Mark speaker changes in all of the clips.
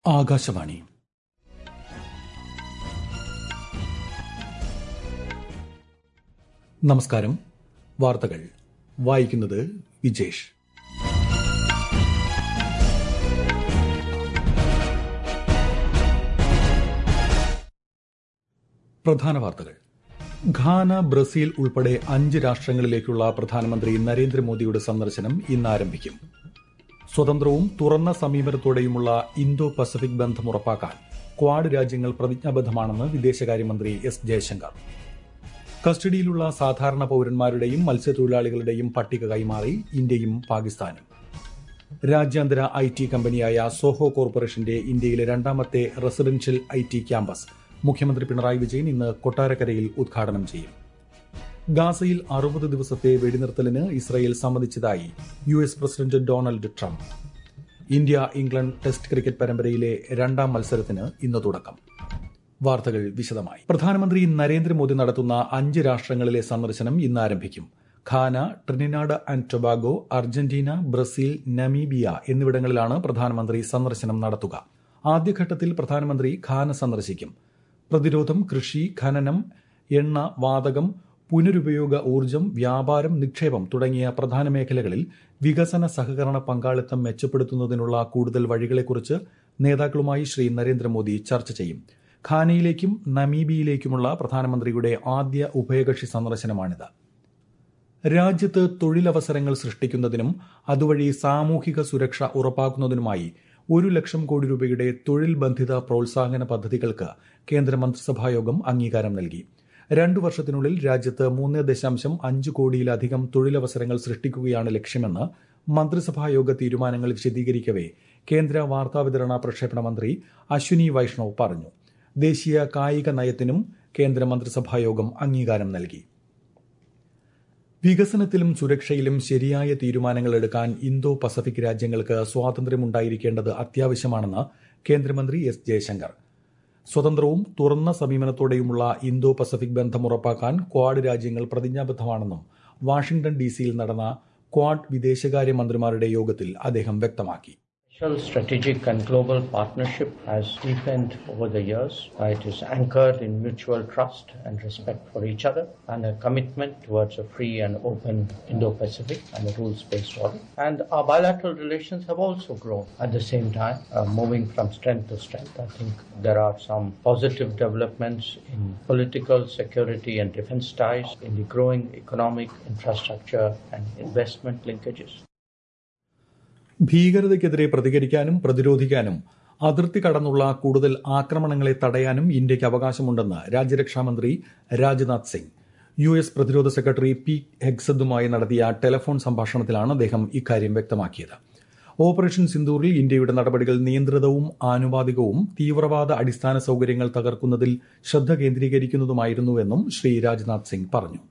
Speaker 1: ആകാശവാണി നമസ്കാരം വാർത്തകൾ വായിക്കുന്നത് വിജേഷ് പ്രധാന വാർത്തകൾ ഘാന ബ്രസീൽ ഉൾപ്പെടെ അഞ്ച് രാഷ്ട്രങ്ങളിലേക്കുള്ള പ്രധാനമന്ത്രി നരേന്ദ്രമോദിയുടെ സന്ദർശനം ഇന്ന് ആരംഭിക്കും സ്വതന്ത്രവും തുറന്ന സമീപനത്തോടെയുമുള്ള ഇന്തോ പസഫിക് ബന്ധം ഉറപ്പാക്കാൻ ക്വാഡ് രാജ്യങ്ങൾ പ്രതിജ്ഞാബദ്ധമാണെന്ന് വിദേശകാര്യമന്ത്രി എസ് ജയശങ്കർ കസ്റ്റഡിയിലുള്ള സാധാരണ പൌരന്മാരുടെയും മത്സ്യത്തൊഴിലാളികളുടെയും പട്ടിക കൈമാറി ഇന്ത്യയും പാകിസ്ഥാനും രാജ്യാന്തര ഐ ടി കമ്പനിയായ സോഹോ കോർപ്പറേഷന്റെ ഇന്ത്യയിലെ രണ്ടാമത്തെ റെസിഡൻഷ്യൽ ഐ ടി ക്യാമ്പസ് മുഖ്യമന്ത്രി പിണറായി വിജയൻ ഇന്ന് കൊട്ടാരക്കരയിൽ ഉദ്ഘാടനം ചെയ്യും ഗാസയിൽ അറുപത് ദിവസത്തെ വെടിനിർത്തലിന് ഇസ്രയേൽ സമ്മതിച്ചതായി U S president Donald Trump India England test cricket പരമ്പരയിലെ രണ്ടാം മത്സരത്തിന് ഇന്ന് തുടക്കം വാർത്തകൾ വിശദമായി പ്രധാനമന്ത്രി നരേന്ദ്രമോദി നടത്തുന്ന അഞ്ച് രാഷ്ട്രങ്ങളിലെ സന്ദർശനം ഇന്ന് ആരംഭിക്കും Ghana Trinidad and Tobago Argentina Brazil Namibia എന്നിവിടങ്ങളിലാണ് പ്രധാനമന്ത്രി സന്ദർശനം നടത്തുക ആദ്യഘട്ടത്തിൽ പ്രധാനമന്ത്രി ഖാന സന്ദർശിക്കും പ്രതിരോധം കൃഷി ഖനനം എണ്ണ വാതകം പുനരുപയോഗ ഊർജ്ജം വ്യാപാരം നിക്ഷേപം തുടങ്ങിയ പ്രധാന മേഖലകളിൽ വികസന സഹകരണ പങ്കാളിത്തം മെച്ചപ്പെടുത്തുന്നതിനുള്ള കൂടുതൽ വഴികളെക്കുറിച്ച് നേതാക്കളുമായി ശ്രീ നരേന്ദ്രമോദി ചർച്ച ചെയ്യും ഖാനയിലേക്കും നമീബിയയിലേക്കുമുള്ള പ്രധാനമന്ത്രിയുടെ ആദ്യ ഉഭയകക്ഷി സന്ദർശനമാണിത് രാജ്യത്ത് തൊഴിലവസരങ്ങൾ സൃഷ്ടിക്കുന്നതിനും അതുവഴി സാമൂഹിക സുരക്ഷ ഉറപ്പാക്കുന്നതിനുമായി ഒരു ലക്ഷം കോടി രൂപയുടെ തൊഴിൽ ബന്ധിത പ്രോത്സാഹന പദ്ധതികൾക്ക് കേന്ദ്ര മന്ത്രിസഭായോഗം അംഗീകാരം നൽകി രണ്ടു വർഷത്തിനുള്ളിൽ രാജ്യത്ത് മൂന്ന് ദശാംശം അഞ്ച് കോടിയിലധികം തൊഴിലവസരങ്ങൾ സൃഷ്ടിക്കുകയാണ് ലക്ഷ്യമെന്ന് മന്ത്രിസഭായോഗ തീരുമാനങ്ങൾ വിശദീകരിക്കവെ കേന്ദ്ര വാർത്താവിതരണ പ്രക്ഷേപണ മന്ത്രി അശ്വിനി വൈഷ്ണവ് പറഞ്ഞു ദേശീയ കായിക നയത്തിനും കേന്ദ്ര മന്ത്രിസഭായോഗം അംഗീകാരം നൽകി വികസനത്തിലും സുരക്ഷയിലും ശരിയായ തീരുമാനങ്ങൾ എടുക്കാൻ ഇന്തോ പസഫിക് രാജ്യങ്ങൾക്ക് സ്വാതന്ത്ര്യമുണ്ടായിരിക്കേണ്ടത് അത്യാവശ്യമാണെന്ന് കേന്ദ്രമന്ത്രി എസ് ജയശങ്കർ സ്വതന്ത്രവും തുറന്ന സമീപനത്തോടെയുമുള്ള ഇന്തോ പസഫിക് ബന്ധം ഉറപ്പാക്കാൻ ക്വാഡ് രാജ്യങ്ങൾ പ്രതിജ്ഞാബദ്ധമാണെന്നും വാഷിംഗ്ടൺ ഡിസിയിൽ നടന്ന ക്വാഡ് വിദേശകാര്യ മന്ത്രിമാരുടെ യോഗത്തിൽ അദ്ദേഹം വ്യക്തമാക്കി
Speaker 2: strategic and global partnership has deepened over the years. It is anchored in mutual trust and respect for each other and a commitment towards a free and open Indo-Pacific and a rules-based order. And our bilateral relations have also grown at the same time, uh, moving from strength to strength. I think there are some positive developments in political, security and defense ties, in the growing economic infrastructure and investment linkages.
Speaker 1: ഭീകരതയ്ക്കെതിരെ പ്രതികരിക്കാനും പ്രതിരോധിക്കാനും അതിർത്തി കടന്നുള്ള കൂടുതൽ ആക്രമണങ്ങളെ തടയാനും ഇന്ത്യയ്ക്ക് അവകാശമുണ്ടെന്ന് രാജ്യരക്ഷാമന്ത്രി Rajnath Singh U S പ്രതിരോധ secretary P ഹെഗ്സദുമായി നടത്തിയ ടെലഫോൺ സംഭാഷണത്തിലാണ് അദ്ദേഹം ഇക്കാര്യം വ്യക്തമാക്കിയത് ഓപ്പറേഷൻ സിന്ദൂറിൽ ഇന്ത്യയുടെ നടപടികൾ നിയന്ത്രിതവും ആനുപാതികവും തീവ്രവാദ അടിസ്ഥാന സൌകര്യങ്ങൾ തകർക്കുന്നതിൽ ശ്രദ്ധ കേന്ദ്രീകരിക്കുന്നതുമായിരുന്നുവെന്നും ശ്രീ രാജ്നാഥ് സിംഗ് പറഞ്ഞു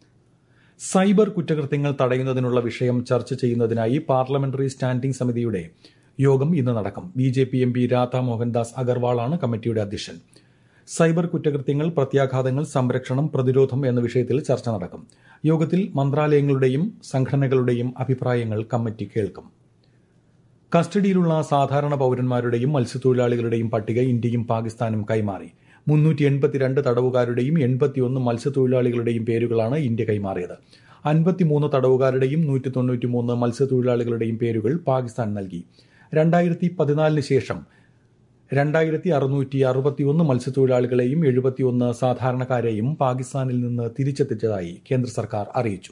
Speaker 1: സൈബർ കുറ്റകൃത്യങ്ങൾ തടയുന്നതിനുള്ള വിഷയം ചർച്ച ചെയ്യുന്നതിനായി പാർലമെന്ററി സ്റ്റാൻഡിംഗ് സമിതിയുടെ യോഗം ഇന്ന് നടക്കും B J P M P Radha Mohandas അഗർവാളാണ് കമ്മിറ്റിയുടെ അധ്യക്ഷൻ സൈബർ കുറ്റകൃത്യങ്ങൾ പ്രത്യാഘാതങ്ങൾ സംരക്ഷണം പ്രതിരോധം എന്ന വിഷയത്തിൽ ചർച്ച നടക്കും യോഗത്തിൽ മന്ത്രാലയങ്ങളുടെയും സംഘടനകളുടെയും അഭിപ്രായങ്ങൾ കമ്മിറ്റി കേൾക്കും കസ്റ്റഡിയിലുള്ള സാധാരണ പൌരന്മാരുടെയും മത്സ്യത്തൊഴിലാളികളുടെയും പട്ടിക ഇന്ത്യയും പാകിസ്ഥാനും കൈമാറി മുന്നൂറ്റി എൺപത്തിരണ്ട് തടവുകാരുടെയും എൺപത്തിയൊന്ന് മത്സ്യത്തൊഴിലാളികളുടെയും പേരുകളാണ് ഇന്ത്യ കൈമാറിയത് അൻപത്തിമൂന്ന് തടവുകാരുടെയും നൂറ്റി തൊണ്ണൂറ്റിമൂന്ന് മത്സ്യത്തൊഴിലാളികളുടെയും പേരുകൾ പാകിസ്ഥാൻ നൽകി രണ്ടായിരത്തി പതിനാലിന് ശേഷം രണ്ടായിരത്തി അറുന്നൂറ്റി അറുപത്തിയൊന്ന് മത്സ്യത്തൊഴിലാളികളെയും എഴുപത്തിയൊന്ന് സാധാരണക്കാരെയും പാകിസ്ഥാനിൽ നിന്ന് തിരിച്ചെത്തിച്ചതായി കേന്ദ്ര സർക്കാർ അറിയിച്ചു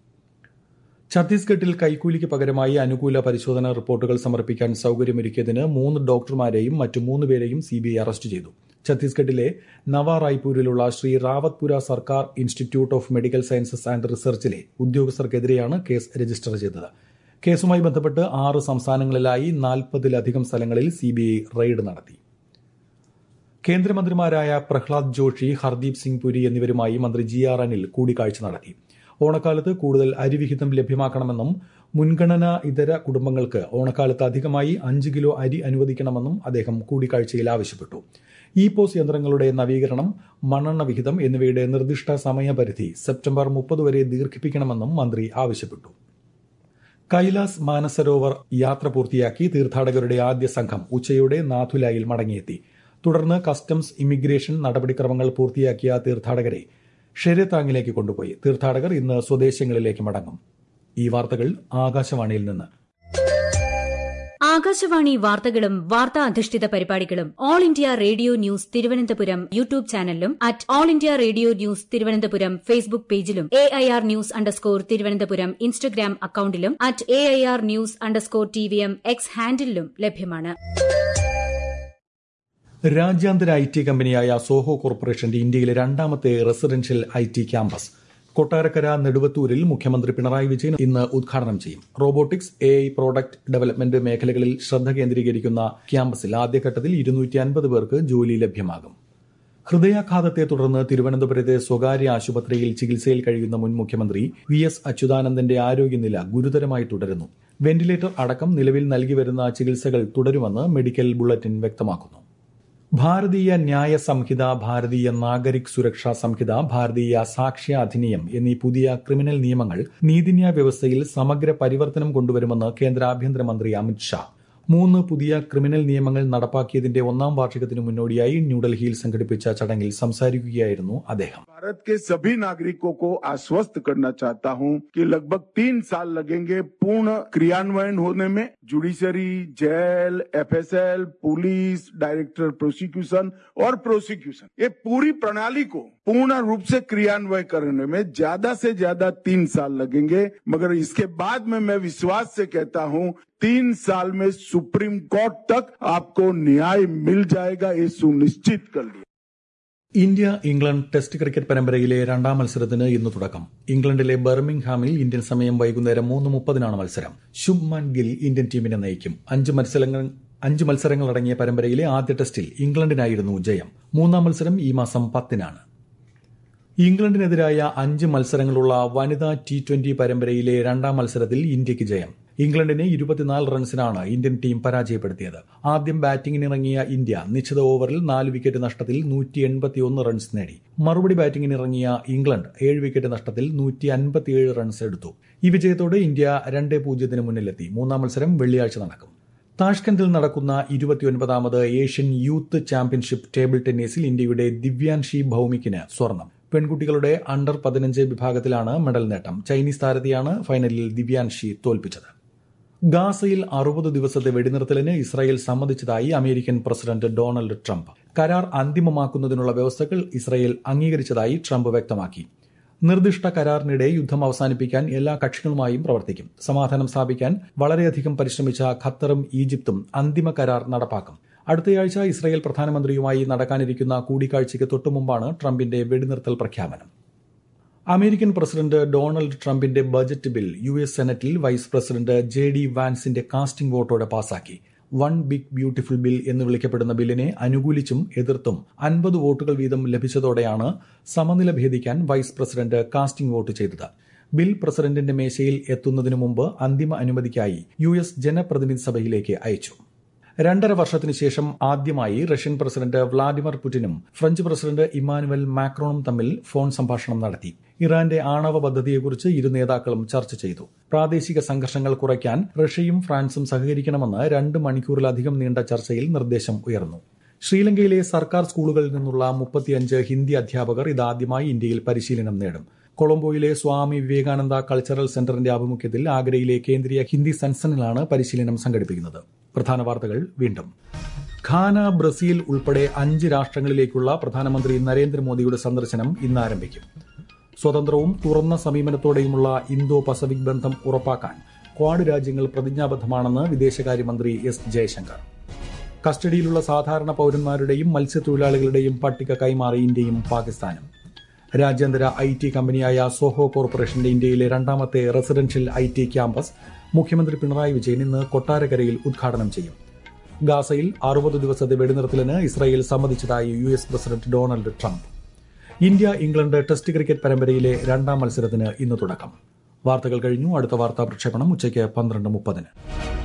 Speaker 1: ഛത്തീസ്ഗഡിൽ കൈക്കൂലിക്ക് പകരമായി അനുകൂല പരിശോധനാ റിപ്പോർട്ടുകൾ സമർപ്പിക്കാൻ സൌകര്യമൊരുക്കിയതിന് മൂന്ന് ഡോക്ടർമാരെയും മറ്റു മൂന്ന് പേരെയും സിബിഐ അറസ്റ്റ് ചെയ്തു ഛത്തീസ്ഗഡിലെ നവ റായ്പൂരിലുള്ള Shri Rawatpura Sarkar institute of medical sciences and റിസർച്ചിലെ ഉദ്യോഗസ്ഥർക്കെതിരെയാണ് കേസ് രജിസ്റ്റർ ചെയ്തത് കേസുമായി ബന്ധപ്പെട്ട് ആറ് സംസ്ഥാനങ്ങളിലായി നാൽപ്പതിലധികം സ്ഥലങ്ങളിൽ സിബിഐ റെയ്ഡ് നടത്തി കേന്ദ്രമന്ത്രിമാരായ പ്രഹ്ലാദ് ജോഷി ഹർദീപ് സിംഗ് പുരി എന്നിവരുമായി മന്ത്രി ജി ആർ അനിൽ കൂടിക്കാഴ്ച നടത്തി ഓണക്കാലത്ത് കൂടുതൽ അരിവിഹിതം ലഭ്യമാക്കണമെന്നും മുൻഗണനാ ഇതര കുടുംബങ്ങൾക്ക് ഓണക്കാലത്ത് അധികമായി അഞ്ച് കിലോ അരി അനുവദിക്കണമെന്നും അദ്ദേഹം കൂടിക്കാഴ്ചയിൽ ആവശ്യപ്പെട്ടു ഇ പോസ് യന്ത്രങ്ങളുടെ നവീകരണം മണ്ണെണ്ണ വിഹിതം എന്നിവയുടെ നിർദ്ദിഷ്ട സമയപരിധി സെപ്റ്റംബർ മുപ്പത് വരെ ദീർഘിപ്പിക്കണമെന്നും മന്ത്രി ആവശ്യപ്പെട്ടു കൈലാസ് മാനസരോവർ യാത്ര പൂർത്തിയാക്കി തീർത്ഥാടകരുടെ ആദ്യ സംഘം ഉച്ചയോടെ നാഥുലായിൽ മടങ്ങിയെത്തി തുടർന്ന് കസ്റ്റംസ് ഇമിഗ്രേഷൻ നടപടിക്രമങ്ങൾ പൂർത്തിയാക്കിയ തീർത്ഥാടകരെ ഷെരത്താങ്ങിലേക്ക് കൊണ്ടുപോയി തീർത്ഥാടകർ ഇന്ന് സ്വദേശങ്ങളിലേക്ക് മടങ്ങും ഈ വാർത്തകൾ ആകാശവാണിയിൽ നിന്ന്
Speaker 3: ആകാശവാണി വാർത്തകളും വാർത്താ അധിഷ്ഠിത പരിപാടികളും all India radio news Thiruvananthapuram YouTube ചാനലിലും at all India radio news Thiruvananthapuram Facebook പേജിലും A I R news underscore Thiruvananthapuram Instagram അക്കൌണ്ടിലും at A I R news underscore T V M X ഹാൻഡിലും ലഭ്യമാണ്
Speaker 1: രാജ്യാന്തര ഐ ടി കമ്പനിയായ സോഹോ കോർപ്പറേഷന്റെ ഇന്ത്യയിലെ രണ്ടാമത്തെ residential I T campus Kottarakkara നെടുവത്തൂരിൽ മുഖ്യമന്ത്രി പിണറായി വിജയൻ ഇന്ന് ഉദ്ഘാടനം ചെയ്യും robotics A I product development മേഖലകളിൽ ശ്രദ്ധ കേന്ദ്രീകരിക്കുന്ന ക്യാമ്പസിൽ ആദ്യഘട്ടത്തിൽ ഇരുന്നൂറ്റി അൻപത് പേർക്ക് ജോലി ലഭ്യമാകും ഹൃദയാഘാതത്തെ തുടർന്ന് തിരുവനന്തപുരത്തെ സ്വകാര്യ ആശുപത്രിയിൽ ചികിത്സയിൽ കഴിയുന്ന മുൻ മുഖ്യമന്ത്രി വി എസ് അച്യുതാനന്ദന്റെ ആരോഗ്യനില ഗുരുതരമായി തുടരുന്നു വെന്റിലേറ്റർ അടക്കം നിലവിൽ നൽകി വരുന്ന ചികിത്സകൾ തുടരുമെന്ന് മെഡിക്കൽ ബുള്ളറ്റിൻ വ്യക്തമാക്കുന്നു ഭാരതീയ ന്യായ സംഹിത ഭാരതീയ നാഗരിക് സുരക്ഷാ സംഹിത ഭാരതീയ സാക്ഷ്യ അധിനിയം എന്നീ പുതിയ ക്രിമിനൽ നിയമങ്ങൾ നീതിന്യായ വ്യവസ്ഥയിൽ സമഗ്ര പരിവർത്തനം കൊണ്ടുവരുമെന്ന് കേന്ദ്ര ആഭ്യന്തരമന്ത്രി അമിത്ഷാ മൂന്ന് പുതിയ ക്രിമിനൽ നിയമങ്ങൾ നടപ്പാക്കിയതിന്റെ ഒന്നാം വാർഷികത്തിനു മുന്നോടിയായി ന്യൂഡൽഹിയിൽ സംഘടിപ്പിച്ച ചടങ്ങിൽ സംസാരിക്കുകയായിരുന്നു അദ്ദേഹം
Speaker 4: भारत के सभी नागरिकों को आश्वस्त करना चाहता हूं कि लगभग तीन साल लगेंगे पूर्ण क्रियान्वयन होने में judiciary jail FSL police director prosecution और प्रोसिक्यूशन ये पूरी प्रणाली को पूर्ण रूप से क्रियान्वय करने में ज्यादा से ज्यादा तीन साल लगेंगे मगर इसके बाद में मैं विश्वास से कहता हूं तीन साल में सुप्रीम कोर्ट तक आपको न्याय मिल जाएगा ये सुनिश्चित कर लिया
Speaker 1: ഇന്ത്യ ഇംഗ്ലണ്ട് ടെസ്റ്റ് ക്രിക്കറ്റ് പരമ്പരയിലെ രണ്ടാം മത്സരത്തിന് ഇന്ന് തുടക്കം ഇംഗ്ലണ്ടിലെ ബർമിംഗ്ഹാമിൽ ഇന്ത്യൻ സമയം വൈകുന്നേരം മൂന്ന് മുപ്പതിനാണ് മത്സരം ശുഭ്മാൻ ഗിൽ ഇന്ത്യൻ ടീമിനെ നയിക്കും അഞ്ച് മത്സരങ്ങൾ അഞ്ച് മത്സരങ്ങളടങ്ങിയ പരമ്പരയിലെ ആദ്യ ടെസ്റ്റിൽ ഇംഗ്ലണ്ടിനായിരുന്നു ജയം മൂന്നാം മത്സരം ഈ മാസം പത്തിനാണ് ഇംഗ്ലണ്ടിനെതിരായ അഞ്ച് മത്സരങ്ങളുള്ള വനിതാ ടി ട്വന്റി പരമ്പരയിലെ രണ്ടാം മത്സരത്തിൽ ഇന്ത്യയ്ക്ക് ജയം ഇംഗ്ലണ്ടിനെ ഇരുപത്തിനാല് റൺസിനാണ് ഇന്ത്യൻ ടീം പരാജയപ്പെടുത്തിയത് ആദ്യം ബാറ്റിംഗിനിറങ്ങിയ ഇന്ത്യ നിശ്ചിത ഓവറിൽ നാല് വിക്കറ്റ് നഷ്ടത്തിൽ നൂറ്റി എൺപത്തിയൊന്ന് റൺസ് നേടി മറുപടി ബാറ്റിംഗിനിറങ്ങിയ ഇംഗ്ലണ്ട് ഏഴ് വിക്കറ്റ് നഷ്ടത്തിൽ നൂറ്റി അൻപത്തിയേഴ് റൺസ് എടുത്തു ഈ വിജയത്തോടെ ഇന്ത്യ രണ്ട് പൂജ്യത്തിന് മുന്നിലെത്തി മൂന്നാം മത്സരം വെള്ളിയാഴ്ച നടക്കും താഷ്കന്തിൽ നടക്കുന്ന ഇരുപത്തിയൊൻപതാമത് ഏഷ്യൻ യൂത്ത് ചാമ്പ്യൻഷിപ്പ് ടേബിൾ ടെന്നീസിൽ ഇന്ത്യയുടെ ദിവ്യാൻഷി ഭൌമിക്കിന് സ്വർണം പെൺകുട്ടികളുടെ അണ്ടർ പതിനഞ്ച് വിഭാഗത്തിലാണ് മെഡൽ നേട്ടം ചൈനീസ് താരത്തെയാണ് ഫൈനലിൽ ദിവ്യാൻഷി തോൽപ്പിച്ചത് ഗാസയിൽ അറുപത് ദിവസത്തെ വെടിനിർത്തലിന് ഇസ്രായേൽ സമ്മതിച്ചതായി അമേരിക്കൻ പ്രസിഡന്റ് ഡൊണാൾഡ് ട്രംപ് കരാർ അന്തിമമാക്കുന്നതിനുള്ള വ്യവസ്ഥകൾ ഇസ്രായേൽ അംഗീകരിച്ചതായി ട്രംപ് വ്യക്തമാക്കി നിർദ്ദിഷ്ട കരാറിനിടെ യുദ്ധം അവസാനിപ്പിക്കാൻ എല്ലാ കക്ഷികളുമായും പ്രവർത്തിക്കും സമാധാനം സ്ഥാപിക്കാൻ വളരെയധികം പരിശ്രമിച്ച ഖത്തറും ഈജിപ്തും അന്തിമ കരാർ നടപ്പാക്കും അടുത്തയാഴ്ച ഇസ്രായേൽ പ്രധാനമന്ത്രിയുമായി നടക്കാനിരിക്കുന്ന കൂടിക്കാഴ്ചയ്ക്ക് തൊട്ടുമുമ്പാണ് ട്രംപിന്റെ വെടിനിർത്തൽ പ്രഖ്യാപനം അമേരിക്കൻ പ്രസിഡന്റ് ഡൊണാൾഡ് ട്രംപിന്റെ ബജറ്റ് ബിൽ യു എസ് സെനറ്റിൽ വൈസ് പ്രസിഡന്റ് ജെ ഡി വാൻസിന്റെ കാസ്റ്റിംഗ് വോട്ടോടെ പാസാക്കി വൺ ബിഗ് ബ്യൂട്ടിഫുൾ ബിൽ എന്ന് വിളിക്കപ്പെടുന്ന ബില്ലിനെ അനുകൂലിച്ചും എതിർത്തും അൻപത് വോട്ടുകൾ വീതം ലഭിച്ചതോടെയാണ് സമനില ഭേദിക്കാൻ വൈസ് പ്രസിഡന്റ് കാസ്റ്റിംഗ് വോട്ട് ചെയ്തത് ബിൽ പ്രസിഡന്റിന്റെ മേശയിൽ എത്തുന്നതിനു മുമ്പ് അന്തിമ അനുമതിക്കായി യു എസ് ജനപ്രതിനിധി സഭയിലേക്ക് അയച്ചു രണ്ടര വർഷത്തിനു ശേഷം ആദ്യമായി റഷ്യൻ പ്രസിഡന്റ് വ്ളാഡിമിർ പുടിനും ഫ്രഞ്ച് പ്രസിഡന്റ് ഇമ്മാനുവൽ മാക്രോണും തമ്മിൽ ഫോൺ സംഭാഷണം നടത്തി ഇറാന്റെ ആണവ പദ്ധതിയെക്കുറിച്ച് ഇരു നേതാക്കളും ചർച്ച ചെയ്തു പ്രാദേശിക സംഘർഷങ്ങൾ കുറയ്ക്കാൻ റഷ്യയും ഫ്രാൻസും സഹകരിക്കണമെന്ന് രണ്ട് മണിക്കൂറിലധികം നീണ്ട ചർച്ചയിൽ നിർദ്ദേശം ഉയർന്നു ശ്രീലങ്കയിലെ സർക്കാർ സ്കൂളുകളിൽ നിന്നുള്ള മുപ്പത്തിയഞ്ച് ഹിന്ദി അധ്യാപകർ ഇതാദ്യമായി ഇന്ത്യയിൽ പരിശീലനം നേടും കൊളംബോയിലെ സ്വാമി വിവേകാനന്ദ കൾച്ചറൽ സെന്ററിന്റെ ആഭിമുഖ്യത്തിൽ ആഗ്രയിലെ കേന്ദ്രീയ ഹിന്ദി സെൻസണിലാണ് പരിശീലനം സംഘടിപ്പിക്കുന്നത് പ്രധാന വാർത്തകൾ വീണ്ടും ഖാന ബ്രസീൽ ഉൾപ്പെടെ അഞ്ച് രാഷ്ട്രങ്ങളിലേക്കുള്ള പ്രധാനമന്ത്രി നരേന്ദ്രമോദിയുടെ സന്ദർശനം ഇന്ന് ആരംഭിക്കും സ്വതന്ത്രവും തുറന്ന സമീപനത്തോടെയുമുള്ള ഇന്തോ പസഫിക് ബന്ധം ഉറപ്പാക്കാൻ ക്വാഡ് രാജ്യങ്ങൾ പ്രതിജ്ഞാബദ്ധമാണെന്ന് വിദേശകാര്യമന്ത്രി എസ് ജയശങ്കർ കസ്റ്റഡിയിലുള്ള സാധാരണ പൌരന്മാരുടെയും മത്സ്യത്തൊഴിലാളികളുടെയും പട്ടിക കൈമാറി ഇന്ത്യയും പാകിസ്ഥാനും രാജ്യാന്തര ഐ ടി കമ്പനിയായ സോഹോ കോർപ്പറേഷന്റെ ഇന്ത്യയിലെ രണ്ടാമത്തെ റെസിഡൻഷ്യൽ ഐ ടി ക്യാമ്പസ് മുഖ്യമന്ത്രി പിണറായി വിജയൻ ഇന്ന് കൊട്ടാരക്കരയിൽ ഉദ്ഘാടനം ചെയ്യും ഗാസയിൽ അറുപത് ദിവസത്തെ വെടിനിർത്തലിന് ഇസ്രായേൽ സമ്മതിച്ചതായി U S president Donald Trump India England test cricket പരമ്പരയിലെ രണ്ടാം മത്സരത്തിന് ഇന്ന് തുടക്കം വാർത്തകൾ കഴിഞ്ഞു അടുത്ത വാർത്താ പ്രക്ഷേപണം ഉച്ചയ്ക്ക് പന്ത്രണ്ട് മുപ്പതിന്